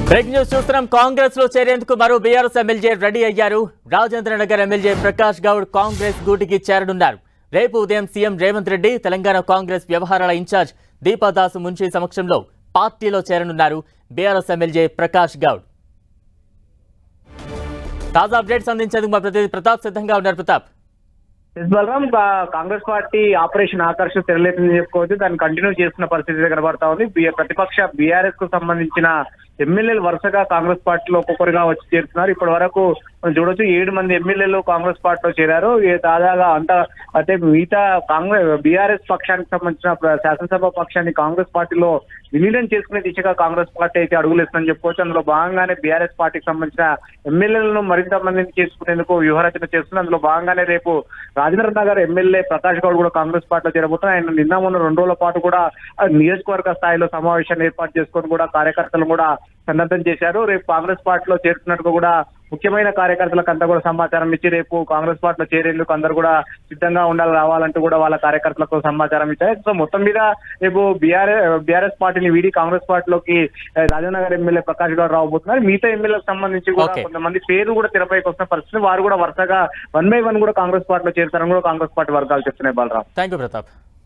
Break news చూస్తున్నాం కాంగ్రెస్ లో చేరేందుకు మరో బీఆర్ఎస్ ఎమ్మెల్యే రెడీ అయ్యారు రాజేంద్ర నగర్ ఎమ్మెల్యే ప్రకాష్ గౌడ్ కాంగ్రెస్ గూటికి చేరనున్నారు రేపు ఉదయం సీఎం రేవంత్ రెడ్డి తెలంగాణ కాంగ్రెస్ వ్యవహారాల ఇన్ఛార్జ్ దీపాదాసు మున్షి సమక్షంలో పార్టీలో చేరనున్నారు బీఆర్ఎస్ ఎమ్మెల్యే ప్రకాష్ గౌడ్ తాజా అప్డేట్స్ అందించేందుకు మా ప్రతినిధి ప్రతాప్ సిద్ధంగా ఉన్నారు ప్రతాప్ ఎస్ బలరాం కా- కాంగ్రెస్ పార్టీ ఆపరేషన్ ఆకర్షణ తెరలేదని చెప్పుకోవచ్చు దాన్ని కంటిన్యూ చేస్తున్న పరిస్థితి కనబడతా ఉంది బి- ప్రతిపక్ష బీఆర్ఎస్ కు సంబంధించిన ఎమ్మెల్యేలు వరుసగా కాంగ్రెస్ పార్టీలో ఒక్కొక్కరుగా వచ్చి చేరుతున్నారు ఇప్పటి వరకు మనం చూడొచ్చు ఏడు మంది ఎమ్మెల్యేలు కాంగ్రెస్ పార్టీలో చేరారు ఈ తాజాగా అంత అంటే మిగతా కాంగ్రెస్ బీఆర్ఎస్ పక్షానికి సంబంధించిన ప్ర- శాసనసభ పక్షాన్ని కాంగ్రెస్ పార్టీలో విలీనం చేసుకునే దిశగా కాంగ్రెస్ పార్టీ అయితే అడుగులేస్తుందని చెప్పుకోవచ్చు అందులో భాగంగానే బీఆర్ఎస్ పార్టీకి సంబంధించిన ఎమ్మెల్యేలను మరింత మందిని చేసుకునేందుకు వ్యూహరచన చేస్తుంది అందులో భాగంగానే రేపు రాజేంద్ర నగర్ ఎమ్మెల్యే ప్రకాష్ గౌడ్ కూడా కాంగ్రెస్ పార్టీలో చేరబోతున్నారు ఆయన నిన్న మొన్న రెండు రోజుల పాటు కూడా ఆ, నియోజకవర్గ స్థాయిలో సమావేశాన్ని ఏర్పాటు చేసుకొని కూడా కార్యకర్తలు కూడా సన్నద్ధం చేశారు రేపు కాంగ్రెస్ పార్టీలో చేరుతున్నట్టుగా కూడా ముఖ్యమైన కార్యకర్తలకు అంతా కూడా సమాచారం ఇచ్చి రేపు కాంగ్రెస్ పార్టీలో చేరేందుకు అందరూ కూడా సిద్ధంగా ఉండాలి రావాలంటూ కూడా వాళ్ళ కార్యకర్తలకు సమాచారం ఇచ్చారు సో మొత్తం మీద రేపు బీఆర్ఎస్ బీఆర్ఎస్ పార్టీని వీడి కాంగ్రెస్ పార్టీలోకి ఆ, రాజనగర్ ఎమ్మెల్యే ప్రకాష్ గౌడ్ రాబోతున్నారు మిగతా ఎమ్మెల్యేలకు సంబంధించి కూడా Okay. కొంతమంది పేర్లు కూడా తెరపైకి వస్తున్న పరిస్థితి వారు కూడా వరుసగా వన్ బై వన్ కూడా కాంగ్రెస్ పార్టీలో చేరుతారని కూడా కాంగ్రెస్ పార్టీ వర్గాలు చెప్తున్నాయి బాలరాం థ్యాంక్ యూ ప్రతాప్